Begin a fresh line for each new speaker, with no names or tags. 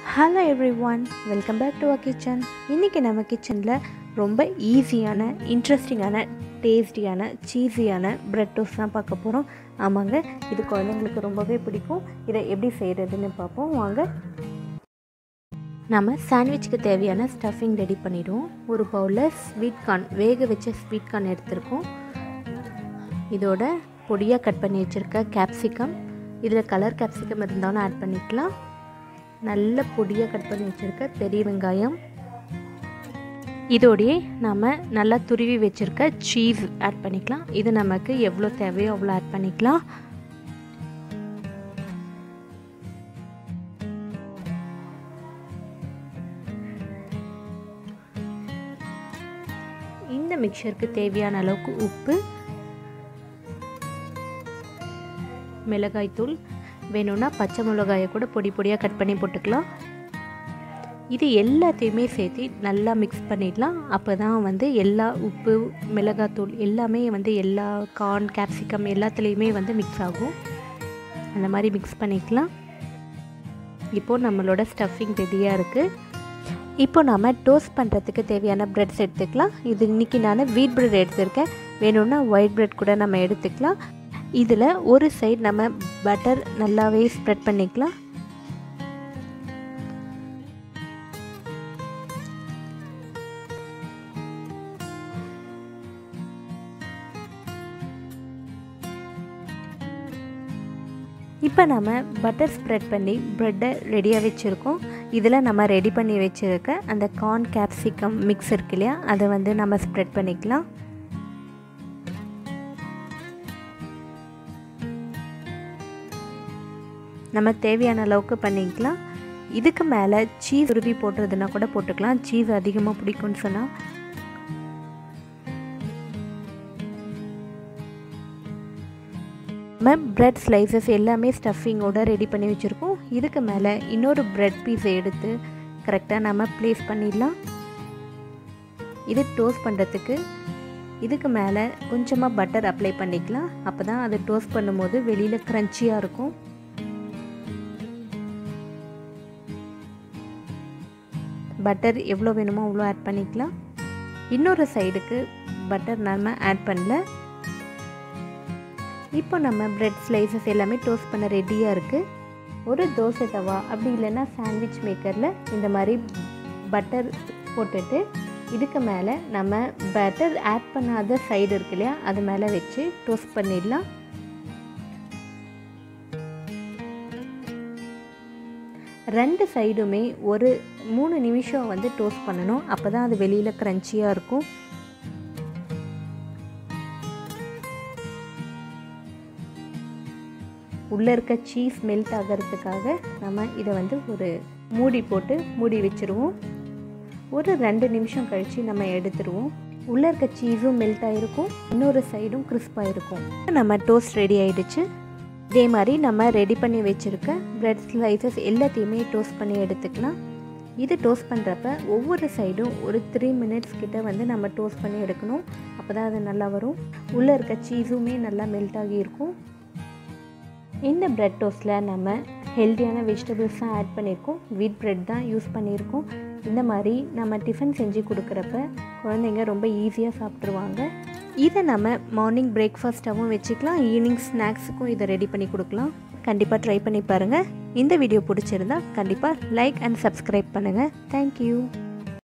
hello everyone welcome back to our kitchen இன்றைக்கி நம்ம கிச்சனில் ரொம்ப ஈஸியான இன்ட்ரெஸ்டிங்கான டேஸ்டியான சீஸியான பிரெட் டோஸ்ட் தான் பார்க்க போகிறோம் ஆமாங்க இது குழந்தைங்களுக்கு ரொம்பவே பிடிக்கும் இதை எப்படி செய்கிறதுன்னு பார்ப்போம் வாங்க நம்ம சாண்ட்விச்சுக்கு தேவையான ஸ்டஃபிங் ரெடி பண்ணிவிடுவோம் ஒரு பவுலில் ஸ்வீட் கார்ன் வேக வச்ச ஸ்வீட் கார்ன் எடுத்திருக்கோம் இதோட பொடியாக கட் பண்ணி வச்சுருக்க கேப்சிகம் இதில் கலர் கேப்சிகம் இருந்தாலும் ஆட் பண்ணிக்கலாம் நல்ல பொடியாக கட் பண்ணி வச்சுருக்க பெரிய வெங்காயம் இதோடையே நம்ம நல்லா துருவி வச்சுருக்க சீஸ் ஆட் பண்ணிக்கலாம் இது நமக்கு எவ்வளோ தேவையோ அவ்வளோ ஆட் பண்ணிக்கலாம் இந்த மிக்சருக்கு தேவையான அளவுக்கு உப்பு மிளகாய்த்தூள் வேணும்னா பச்சை மிளகாயை கூட பொடி பொடியாக கட் பண்ணி போட்டுக்கலாம் இது எல்லாத்தையுமே சேர்த்து நல்லா மிக்ஸ் பண்ணிடலாம் அப்போ தான் வந்து எல்லா உப்பு மிளகாத்தூள் எல்லாமே வந்து எல்லா கார்ன் கேப்சிகம் எல்லாத்துலேயுமே வந்து மிக்ஸ் ஆகும் அந்த மாதிரி மிக்ஸ் பண்ணிக்கலாம் இப்போது நம்மளோட ஸ்டஃபிங் ரெடியாக இருக்குது இப்போ நாம் டோஸ்ட் பண்ணுறதுக்கு தேவையான ப்ரெட்ஸ் எடுத்துக்கலாம் இது இன்றைக்கி நான் வீட் ப்ரெட் எடுத்திருக்கேன் வேணும்னா ஒயிட் ப்ரெட் கூட நம்ம எடுத்துக்கலாம் இதில் ஒரு சைடு நம்ம பட்டர் நல்லாவே ஸ்ப்ரெட் பண்ணிக்கலாம் இப்போ நம்ம பட்டர் ஸ்ப்ரெட் பண்ணி ப்ரெட்டை ரெடியாக வச்சுருக்கோம் இதில் நம்ம ரெடி பண்ணி வச்சுருக்க அந்த கார்ன் கேப்சிகம் மிக்ஸ் இருக்கு இல்லையா அதை வந்து நம்ம ஸ்ப்ரெட் பண்ணிக்கலாம் நம்ம தேவையான அளவுக்கு பண்ணிக்கலாம் இதுக்கு மேலே சீஸ் உருவி போட்டுறதுனா கூட போட்டுக்கலாம் சீஸ் அதிகமாக பிடிக்கும்னு சொன்னால் நம்ம ப்ரெட் ஸ்லைசஸ் எல்லாமே ஸ்டஃபிங்கோட ரெடி பண்ணி வச்சுருக்கோம் இதுக்கு மேலே இன்னொரு ப்ரெட் பீஸை எடுத்து கரெக்டாக நம்ம ப்ளேஸ் பண்ணிடலாம் இது டோஸ்ட் பண்ணுறதுக்கு இதுக்கு மேலே கொஞ்சமாக பட்டர் அப்ளை பண்ணிக்கலாம் அப்போ தான் அது டோஸ்ட் பண்ணும்போது வெளியில் க்ரன்ச்சியாக இருக்கும் பட்டர் எவ்வளோ வேணுமோ அவ்வளோ ஆட் பண்ணிக்கலாம் இன்னொரு சைடுக்கு பட்டர் நம்ம ஆட் பண்ணல இப்போ நம்ம ப்ரெட் ஸ்லைசஸ் எல்லாமே டோஸ்ட் பண்ண ரெடியாக இருக்குது ஒரு தோசை தவா அப்படி இல்லைன்னா சாண்ட்விச் மேக்கரில் இந்த மாதிரி பட்டர் போட்டுட்டு இதுக்கு மேலே நம்ம பட்டர் ஆட் பண்ணாத சைடு இருக்கு இல்லையா அது மேலே வச்சு டோஸ்ட் பண்ணிடலாம் ரெண்டு சைடுமே ஒரு மூணு நிமிஷம் வந்து டோஸ்ட் பண்ணணும் அப்போ தான் அது வெளியில் க்ரன்ச்சியாக இருக்கும் உள்ளே இருக்க சீஸ் மெல்ட் ஆகிறதுக்காக நம்ம இதை வந்து ஒரு மூடி போட்டு மூடி வச்சுருவோம் ஒரு ரெண்டு நிமிஷம் கழித்து நம்ம எடுத்துருவோம் உள்ளே இருக்க சீஸும் மெல்ட் ஆகிருக்கும் இன்னொரு சைடும் கிறிஸ்பாக இருக்கும் நம்ம டோஸ்ட் ரெடி ஆகிடுச்சு இதே மாதிரி நம்ம ரெடி பண்ணி வச்சுருக்க ப்ரெட் ஸ்லைசஸ் எல்லாத்தையுமே டோஸ்ட் பண்ணி எடுத்துக்கலாம் இது டோஸ்ட் பண்ணுறப்ப ஒவ்வொரு சைடும் ஒரு த்ரீ மினிட்ஸ் கிட்ட வந்து நம்ம டோஸ்ட் பண்ணி எடுக்கணும் அப்போ தான் அது நல்லா வரும் உள்ளே இருக்க சீஸுமே நல்லா மெல்ட் ஆகி இருக்கும் இந்த ப்ரெட் டோஸ்ட்டில் நம்ம ஹெல்த்தியான வெஜிடபிள்ஸ் தான் ஆட் பண்ணியிருக்கோம் வீட் ப்ரெட் தான் யூஸ் பண்ணியிருக்கோம் இந்த மாதிரி நம்ம டிஃபன் செஞ்சு கொடுக்குறப்ப குழந்தைங்க ரொம்ப ஈஸியாக சாப்பிட்ருவாங்க இதை நம்ம மார்னிங் பிரேக்ஃபாஸ்ட்டாகவும் வச்சுக்கலாம் ஈவினிங் ஸ்நாக்ஸுக்கும் இதை ரெடி பண்ணி கொடுக்கலாம் கண்டிப்பாக ட்ரை பண்ணி பாருங்கள் இந்த வீடியோ பிடிச்சிருந்தா கண்டிப்பாக லைக் அண்ட் சப்ஸ்கிரைப் பண்ணுங்கள் தேங்க்யூ